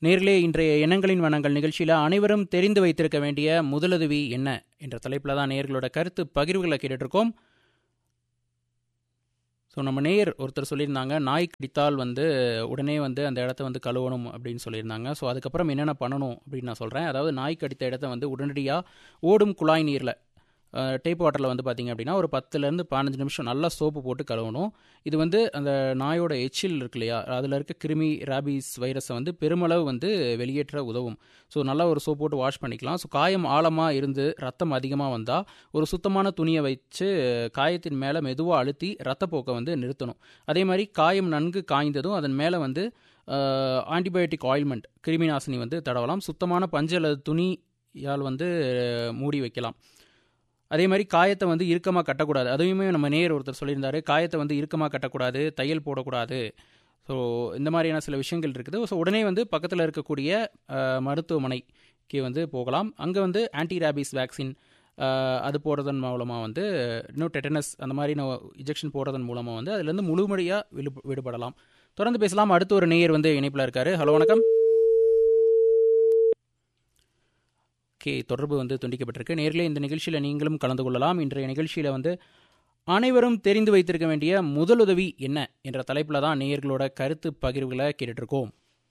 நேர்களே இன்றைய எண்ணங்களின் வனங்கள் நிகழ்ச்சியில் அனைவரும் தெரிந்து வைத்திருக்க வேண்டிய முதலுதவி என்ன என்ற தலைப்பில் தான் நேயர்களோட கருத்து பகிர்வுகளை கேட்டுட்ருக்கோம் ஸோ நம்ம நேயர் ஒருத்தர் சொல்லியிருந்தாங்க நாய் கடித்தால் வந்து உடனே வந்து அந்த இடத்த வந்து கழுவணும் அப்படின்னு சொல்லியிருந்தாங்க ஸோ அதுக்கப்புறம் என்னென்ன பண்ணணும் அப்படின்னு நான் சொல்கிறேன் அதாவது நாய் கடித்த இடத்த வந்து உடனடியாக ஓடும் குழாய் நீரில் டேப் வாட்டரில் வந்து பார்த்திங்க அப்படின்னா ஒரு பத்துலேருந்து பதினஞ்சு நிமிஷம் நல்லா சோப்பு போட்டு கழுவணும் இது வந்து அந்த நாயோட எச்சில் இருக்கு இல்லையா அதில் இருக்க கிருமி ராபிஸ் வைரஸை வந்து பெருமளவு வந்து வெளியேற்ற உதவும் ஸோ நல்லா ஒரு சோப் போட்டு வாஷ் பண்ணிக்கலாம் ஸோ காயம் ஆழமாக இருந்து ரத்தம் அதிகமாக வந்தால் ஒரு சுத்தமான துணியை வச்சு காயத்தின் மேலே மெதுவாக அழுத்தி ரத்தப்போக்கை வந்து நிறுத்தணும் அதே மாதிரி காயம் நன்கு காய்ந்ததும் அதன் மேலே வந்து ஆன்டிபயோட்டிக் ஆயில்மெண்ட் கிருமி நாசினி வந்து தடவலாம் சுத்தமான பஞ்சு அல்லது துணியால் வந்து மூடி வைக்கலாம் அதே மாதிரி காயத்தை வந்து இறுக்கமாக கட்டக்கூடாது அதையுமே நம்ம நேர் ஒருத்தர் சொல்லியிருந்தாரு காயத்தை வந்து இறுக்கமாக கட்டக்கூடாது தையல் போடக்கூடாது ஸோ இந்த மாதிரியான சில விஷயங்கள் இருக்குது ஸோ உடனே வந்து பக்கத்தில் இருக்கக்கூடிய மருத்துவமனைக்கு வந்து போகலாம் அங்கே வந்து ஆன்டி ரேபிஸ் வேக்சின் அது போடுறதன் மூலமாக வந்து இன்னும் டெட்டனஸ் அந்த மாதிரி இன்ஜெக்ஷன் போடுறதன் மூலமாக வந்து அதுலேருந்து முழுமடியாக விடு விடுபடலாம் தொடர்ந்து பேசலாம் அடுத்து ஒரு நேயர் வந்து இணைப்பில் இருக்காரு ஹலோ வணக்கம் ஓகே தொடர்பு வந்து துண்டிக்கப்பட்டிருக்கு நேரிலே இந்த நிகழ்ச்சியில் நீங்களும் கலந்து கொள்ளலாம் இன்றைய நிகழ்ச்சியில் வந்து அனைவரும் தெரிந்து வைத்திருக்க வேண்டிய முதலுதவி என்ன என்ற தலைப்பில் தான் நேயர்களோட கருத்து பகிர்வுகளை கேட்டுட்ருக்கோம்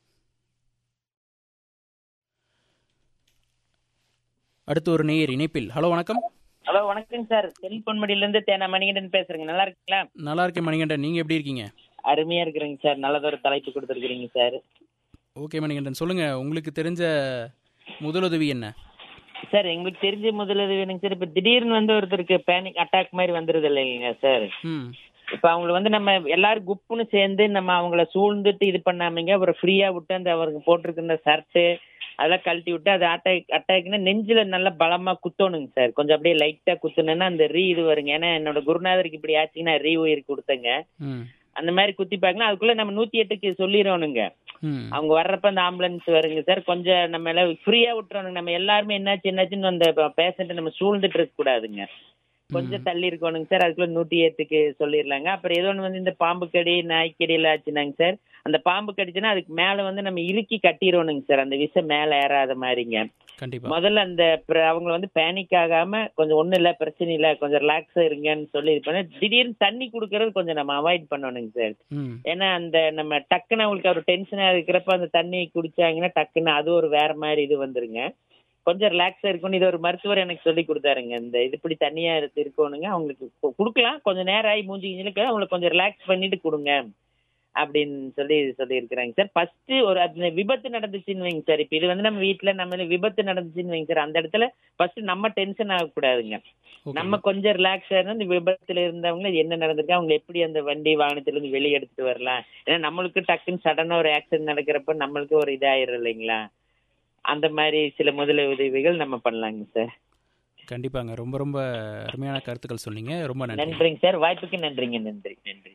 அடுத்து ஒரு நேயர் இணைப்பில் ஹலோ வணக்கம் ஹலோ வணக்கம் சார் செல்பொன்மடியில இருந்து தேனா மணிகண்டன் பேசுறேங்க நல்லா இருக்கீங்களா நல்லா இருக்கேன் மணிகண்டன் நீங்க எப்படி இருக்கீங்க அருமையா இருக்கிறேங்க சார் நல்லதொரு தலைப்பு கொடுத்துருக்கீங்க சார் ஓகே மணிகண்டன் சொல்லுங்க உங்களுக்கு தெரிஞ்ச முதலுதவி என்ன சார் எங்களுக்கு தெரிஞ்ச முதலுதவி வேணுங்க சார் இப்ப திடீர்னு வந்து ஒருத்தருக்கு பேனிக் அட்டாக் மாதிரி வந்துருது இல்லைங்க சார் ம் இப்ப அவங்களை வந்து நம்ம எல்லாரும் குப்புன்னு சேர்ந்து நம்ம அவங்கள சூழ்ந்துட்டு இது பண்ணாமங்க அப்புறம் ஃப்ரீயா விட்டு அந்த அவருக்கு போட்டிருக்கிற ஷர்ட்டு அதெல்லாம் கழட்டி விட்டு அது அட்டாக் அட்டாக்னா நெஞ்சில நல்லா பலமா குத்தணுங்க சார் கொஞ்சம் அப்படியே லைட்டா குத்துனேன்னா அந்த ரீ இது வருங்க ஏன்னா என்னோட குருநாதருக்கு இப்படி ஆச்சுங்கன்னா ரீ உயிர் கொடுத்தங்க ம் அந்த மாதிரி குத்தி பார்க்கலாம் அதுக்குள்ள நம்ம நூத்தி எட்டுக்கு சொல்லிடணுங்க ம் அவங்க வர்றப்ப அந்த ஆம்புலன்ஸ் வருங்க சார் கொஞ்சம் நம்ம எல்லாம் ஃப்ரீயா விட்டுறோங்க நம்ம எல்லாருமே என்னாச்சு என்னாச்சுன்னு அந்த பேஷண்ட்டை நம்ம சூழ்ந்துட்டு இருக்க கூடாதுங்க கொஞ்சம் தள்ளி இருக்கணுங்க சார் அதுக்குள்ள நூத்தி எட்டுக்கு சொல்லிடலாங்க அப்புறம் ஏதோ ஒன்று வந்து இந்த பாம்பு கடி நாய்க்கடி எல்லாம் ஆச்சுனாங்க சார் அந்த பாம்பு கடிச்சுன்னா அதுக்கு மேல வந்து நம்ம இறுக்கி கட்டிடணுங்க சார் அந்த விஷம் மேல ஏறாத மாதிரிங்க கண்டிப்பா முதல்ல அந்த பிர- அவங்கள வந்து பேனிக் ஆகாம கொஞ்சம் ஒண்ணும் இல்ல பிரச்சனை இல்ல கொஞ்சம் ரிலாக்ஸா இருங்கன்னு சொல்லி இது பண்ண திடீர்னு தண்ணி குடுக்கறது கொஞ்சம் நம்ம அவாய்ட் பண்ணணுங்க சார் ம் ஏன்னா அந்த நம்ம டக்குன்னு அவங்களுக்கு ஒரு டென்ஷனா இருக்கிறப்ப அந்த தண்ணி குடிச்சாங்கன்னா டக்குன்னு அது ஒரு வேற மாதிரி இது வந்துருங்க கொஞ்சம் ரிலாக்ஸா இருக்கணும் இது ஒரு மருத்துவர் எனக்கு சொல்லி கொடுத்தாருங்க இந்த இது இப்படி தண்ணியா இருக்கு- இருக்கணுங்க அவங்களுக்கு கு- கொடுக்கலாம் கொஞ்சம் நேரம் ஆகி மூஞ்சி கிஞ்சிலுக்கு அவங்களுக்கு கொஞ்சம் ரிலாக்ஸ் பண்ணிட்டு கொடுங்க அப்படின்னு சொல்லி சொல்லி இருக்கிறாங்க சார் ஃபர்ஸ்ட் ஒரு அந்த விபத்து நடந்துச்சுன்னு வைங்க சார் இப்போ இது வந்து நம்ம வீட்டுல நம்ம விபத்து நடந்துச்சுன்னு வைங்க சார் அந்த இடத்துல ஃபர்ஸ்ட் நம்ம டென்ஷன் ஆகக்கூடாதுங்க ஓகே நம்ம கொஞ்சம் ரிலாக்ஸா இருந்தா இந்த விபத்துல இருந்தவங்க என்ன நடந்திருக்கு அவங்க எப்படி அந்த வண்டி வாகனத்துல இருந்து வெளியே எடுத்துட்டு வரலாம் ஏன்னா நம்மளுக்கு டக்குன்னு சடனா ஒரு ஆக்சிடென்ட் நடக்கிறப்ப நம்மளுக்கு ஒரு இதாயிரும் இல்லைங்களா அந்த மாதிரி சில முதல உதவிகள் நம்ம பண்ணலாங்க சார் கண்டிப்பாங்க ரொம்ப ரொம்ப அருமையான கருத்துக்கள் சொன்னீங்க ரொம்ப நன்றி நன்றிங்க சார் வாய்ப்புக்கு நன்றிங்க நன்றி நன்றி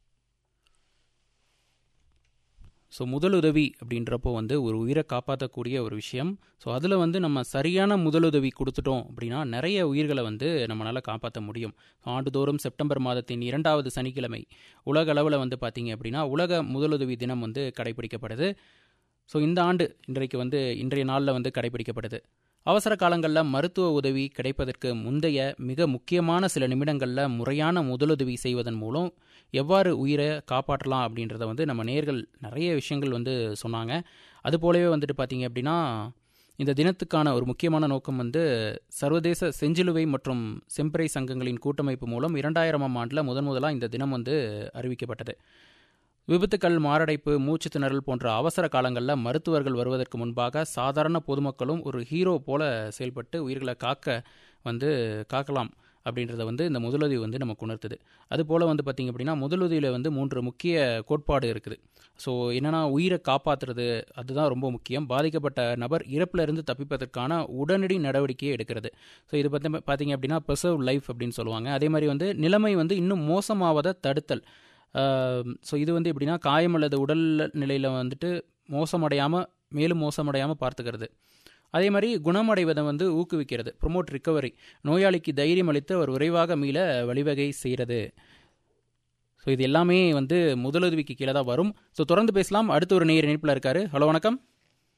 ஸோ முதலுதவி அப்படின்றப்போ வந்து ஒரு உயிரை காப்பாற்றக்கூடிய ஒரு விஷயம் ஸோ அதில் வந்து நம்ம சரியான முதலுதவி கொடுத்துட்டோம் அப்படின்னா நிறைய உயிர்களை வந்து நம்மளால் காப்பாற்ற முடியும் ஆண்டுதோறும் செப்டம்பர் மாதத்தின் இரண்டாவது சனிக்கிழமை உலக அளவில் வந்து பார்த்தீங்க அப்படின்னா உலக முதலுதவி தினம் வந்து கடைபிடிக்கப்படுது ஸோ இந்த ஆண்டு இன்றைக்கு வந்து இன்றைய நாளில் வந்து கடைபிடிக்கப்படுது அவசர காலங்களில் மருத்துவ உதவி கிடைப்பதற்கு முந்தைய மிக முக்கியமான சில நிமிடங்களில் முறையான முதலுதவி செய்வதன் மூலம் எவ்வாறு உயிரை காப்பாற்றலாம் அப்படின்றத வந்து நம்ம நேர்கள் நிறைய விஷயங்கள் வந்து சொன்னாங்க அது போலவே வந்துட்டு பார்த்தீங்க அப்படின்னா இந்த தினத்துக்கான ஒரு முக்கியமான நோக்கம் வந்து சர்வதேச செஞ்சிலுவை மற்றும் செம்பறை சங்கங்களின் கூட்டமைப்பு மூலம் இரண்டாயிரமாம் ஆண்டில் முதன் முதலாக இந்த தினம் வந்து அறிவிக்கப்பட்டது விபத்துக்கள் மாரடைப்பு மூச்சு திணறல் போன்ற அவசர காலங்களில் மருத்துவர்கள் வருவதற்கு முன்பாக சாதாரண பொதுமக்களும் ஒரு ஹீரோ போல செயல்பட்டு உயிர்களை காக்க வந்து காக்கலாம் அப்படின்றத வந்து இந்த முதலுதவி வந்து நமக்கு உணர்த்துது அதுபோல் வந்து பார்த்திங்க அப்படின்னா முதலுதவியில் வந்து மூன்று முக்கிய கோட்பாடு இருக்குது ஸோ என்னென்னா உயிரை காப்பாற்றுறது அதுதான் ரொம்ப முக்கியம் பாதிக்கப்பட்ட நபர் இறப்புல இருந்து தப்பிப்பதற்கான உடனடி நடவடிக்கையை எடுக்கிறது ஸோ இது பற்றி பார்த்தீங்க அப்படின்னா ப்ரெசர்வ் லைஃப் அப்படின்னு சொல்லுவாங்க அதே மாதிரி வந்து நிலைமை வந்து இன்னும் மோசமாவதை தடுத்தல் ஸோ இது வந்து எப்படின்னா காயம் அல்லது உடல் நிலையில் வந்துட்டு மோசமடையாமல் மேலும் மோசமடையாமல் பார்த்துக்கிறது அதே மாதிரி குணமடைவதை வந்து ஊக்குவிக்கிறது ப்ரொமோட் ரிக்கவரி நோயாளிக்கு தைரியம் அளித்து அவர் விரைவாக மீள வழிவகை செய்கிறது ஸோ இது எல்லாமே வந்து முதலுதவிக்கு கீழே தான் வரும் ஸோ தொடர்ந்து பேசலாம் அடுத்து ஒரு நேர் இணைப்பில் இருக்காரு ஹலோ வணக்கம்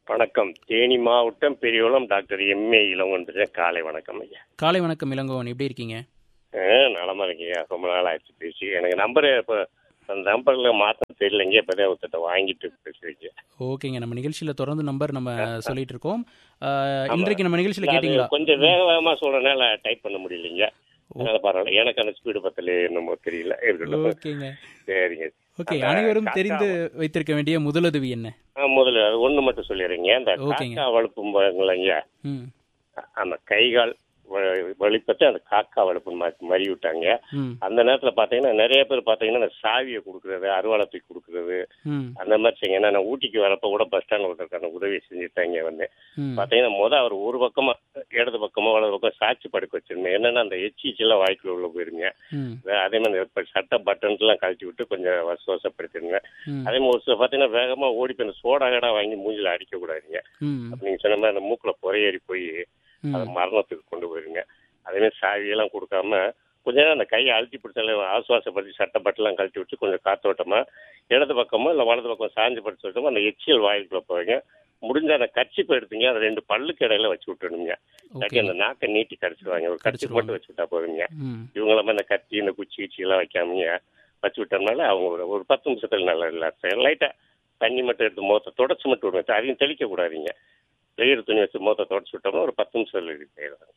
வணக்கம் தேனி மாவட்டம் பெரியகுளம் டாக்டர் எம்ஏ இளங்கன் பேசுறேன் காலை வணக்கம் ஐயா காலை வணக்கம் இளங்கோவன் எப்படி இருக்கீங்க ஆ, நலமா இருக்கீங்க ரொம்ப நாள் ஆச்சு பேசி எனக்கு நம்பரு இப்போ அந்த நம்பரில் மாற்ற தெரியலங்க இப்போ தான் ஒருத்தட்ட வாங்கிட்டு பேசுறீங்க ஓகேங்க நம்ம நிகழ்ச்சியில் தொடர்ந்து நம்பர் நம்ம சொல்லிட்டு இருக்கோம் ஆஹ், இன்றைக்கு நம்ம நிகழ்ச்சியில் அது கேட்டிங்களா கொஞ்சம் வேக வேகமாக சொல்கிறனால டைப் பண்ண முடியலைங்க அதனால பரவாயில்ல எனக்கு அந்த ஸ்பீடு பத்தல என்னமோ தெரியல இருக்கட்டும் ஓகேங்க சரிங்க ஓகே அந்த அனைவரும் காக்கா- தெரிந்து வைத்திருக்க வேண்டிய முதலுதவி என்ன ஆ, முதல்ல அது ஒன்று மட்டும் சொல்லிடுறீங்க இந்த ஓகேங்க. காக்கா வளர்ப்பும் பாருங்களேங்க ம் அந்த கைகால் வ- வலிப்பட்டு அந்த காக்கா வளர்ப்பு மாற்றி மறி விட்டாங்க ம் அந்த நேரத்தில் பார்த்தீங்கன்னா நிறைய பேர் பார்த்தீங்கன்னா இந்த சாவியை கொடுக்குறது அருவாளத்தை கொடுக்குறது ம் அந்த மாதிரி செய்யுங்க ஏன்னா நான் ஊட்டிக்கு வரப்போ கூட பஸ் ஸ்டாண்ட் ஒருத்தருக்கான உதவி செஞ்சுட்டாங்க வந்து ம் பார்த்தீங்கன்னா மொதல் அவர் ஒரு பக்கமா இடது பக்கமோ வலது பக்கம் சாட்சி படுக்க வச்சிருந்தேன் என்னன்னா அந்த எச்சிச்செல்லாம் வாய்க்குள்ள உள்ள போயிருங்க ம் அதே மாதிரி இப்ப சட்டை பட்டன்ஸ்லாம் கழட்டி விட்டு கொஞ்சம் வச வசப்படுத்திருங்க ம் அதே மாதிரி ஒரு சில பார்த்தீங்கன்னா வேகமாக ஓடி போய் அந்த சோடா கடா வாங்கி மூஞ்சில அடிக்கக்கூடாதுங்க ம் அப்ப நீங்க சொன்ன மாதிரி அந்த மூக்குல புறையேறி போய் அதை ம் மரணத்துக்கு கொண்டு போயிருங்க அதே மாதிரி சாவியெல்லாம் கொடுக்காம கொஞ்ச நேரம் அந்த கையை அழுத்தி பிடிச்சாலே ஆசுவாசப்படுத்தி சட்டை பட்டெல்லாம் கழட்டி விட்டு கொஞ்சம் காத்தோட்டமா இடது பக்கமோ இல்லை வலது பக்கம் சாஞ்சு படுத்து விட்டோமோ அந்த எச்சியல் வாய்க்குள்ள போவீங்க முடிஞ்ச அந்த கச்சிப்பை எடுத்தீங்க அதை ரெண்டு பல்லுக்கு இடையில வச்சு விட்டுணுங்க இல்லாட்டி ஓகே அந்த நாக்கை நீட்டி கடிச்சிடுவாங்க ஒரு கச்சி கடிச்சிடுவாங்க. மட்டும் வச்சு விட்டா போதுங்க ம் இவங்கள மாதிரி இந்த கத்தி இந்த குச்சி கிச்சி எல்லாம் வைக்காமங்க வச்சு விட்டோம்னால அவங்க ஒரு ஒரு பத்து நிமிஷத்துல நல்லா ரிலாக்ஸ் ஆகும் லைட்டா தண்ணி மட்டும் எடுத்து முகத்தை தொடச்சு மட்டும் விடுங்க அதையும் தெளிக்க கூடாதீங்க வெயில் துணி வச்சு முகத்தை தொடச்சு விட்டோம்னா ஒரு பத்து நிமிஷத்துல இருக்கு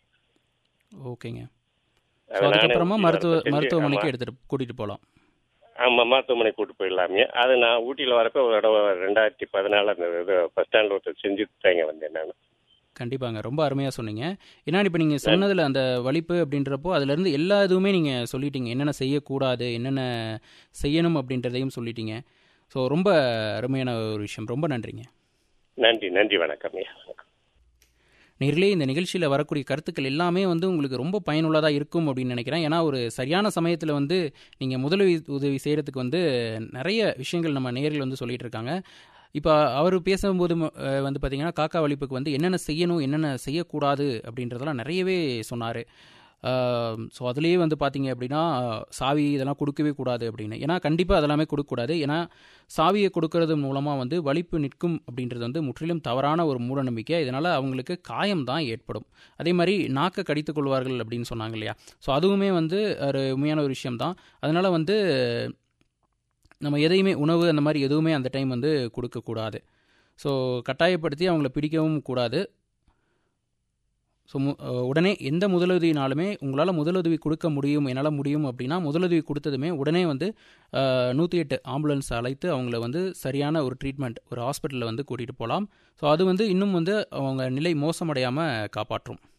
ஓகேங்க ஸோ அதனால அதுக்கப்புறமா ஊட்டி மருத்துவ வரப்ப செஞ்சு- மருத்துவமனைக்கு ஆமா. எடுத்துட்டு கூட்டிட்டு போகலாம் ஆமா மருத்துவமனை கூட்டு போயிடலாமே அது நான் ஊட்டியில் வரப்ப ஒரு தடவை ரெண்டாயிரத்தி பதினாலு அந்த இது பஸ் ஸ்டாண்டில் ஒருத்தர் செஞ்சுட்டாங்க வந்தேன் நான் கண்டிப்பாங்க ரொம்ப அருமையாக சொன்னீங்க ஏன்னா இப்போ நீங்கள் சொன்னதில் அந்த வலிப்பு அப்படின்றப்போ அதுலேருந்து எல்லா இதுவுமே நீங்கள் சொல்லிட்டீங்க என்னென்ன செய்யக்கூடாது என்னென்ன செய்யணும் அப்படின்றதையும் சொல்லிட்டீங்க ஸோ ரொம்ப அருமையான ஒரு விஷயம் ரொம்ப நன்றிங்க நன்றி நன்றி வணக்கம் ஐயா நேர்களே இந்த நிகழ்ச்சியில் வரக்கூடிய கருத்துக்கள் எல்லாமே வந்து உங்களுக்கு ரொம்ப பயனுள்ளதாக இருக்கும் அப்படின்னு நினைக்கிறேன் ஏன்னா ஒரு சரியான சமயத்தில் வந்து நீங்கள் முதலுதவி உதவி செய்கிறதுக்கு வந்து நிறைய விஷயங்கள் நம்ம நேர்கள் வந்து சொல்லிட்டு இருக்காங்க இப்போ அவர் பேசும்போது ம- அஹ் வந்து பார்த்தீங்கன்னா காக்கா வலிப்புக்கு வந்து என்னென்ன செய்யணும் என்னென்ன செய்யக்கூடாது அப்படின்றதெல்லாம் நிறையவே சொன்னார் ஸோ அதுலேயே வந்து பார்த்தீங்க அப்படின்னா சாவி இதெல்லாம் கொடுக்கவே கூடாது அப்படின்னு ஏன்னா கண்டிப்பாக அதெல்லாமே கொடுக்கக்கூடாது ஏன்னா சாவியை கொடுக்கறது மூலமாக வந்து வலிப்பு நிற்கும் அப்படின்றது வந்து முற்றிலும் தவறான ஒரு மூடநம்பிக்கை இதனால் அவங்களுக்கு காயம் தான் ஏற்படும் அதே மாதிரி நாக்கை கடித்துக் கொள்வார்கள் அப்படின்னு சொன்னாங்க இல்லையா ஸோ அதுவுமே வந்து ஒரு உண்மையான ஒரு விஷயம் தான் அதனால் வந்து நம்ம எதையுமே உணவு அந்த மாதிரி எதுவுமே அந்த டைம் வந்து கொடுக்கக்கூடாது ஸோ கட்டாயப்படுத்தி அவங்கள பிடிக்கவும் கூடாது ஸோ மு அஹ் உடனே எந்த முதலுதவினாலுமே உங்களால் முதலுதவி கொடுக்க முடியும் என்னால் முடியும் அப்படின்னா முதலுதவி கொடுத்ததுமே உடனே வந்து நூற்றி எட்டு ஆம்புலன்ஸ் அழைத்து அவங்கள வந்து சரியான ஒரு ட்ரீட்மெண்ட் ஒரு ஹாஸ்பிட்டலில் வந்து கூட்டிகிட்டு போகலாம் ஸோ அது வந்து இன்னும் வந்து அவங்க நிலை மோசமடையாமல் காப்பாற்றும்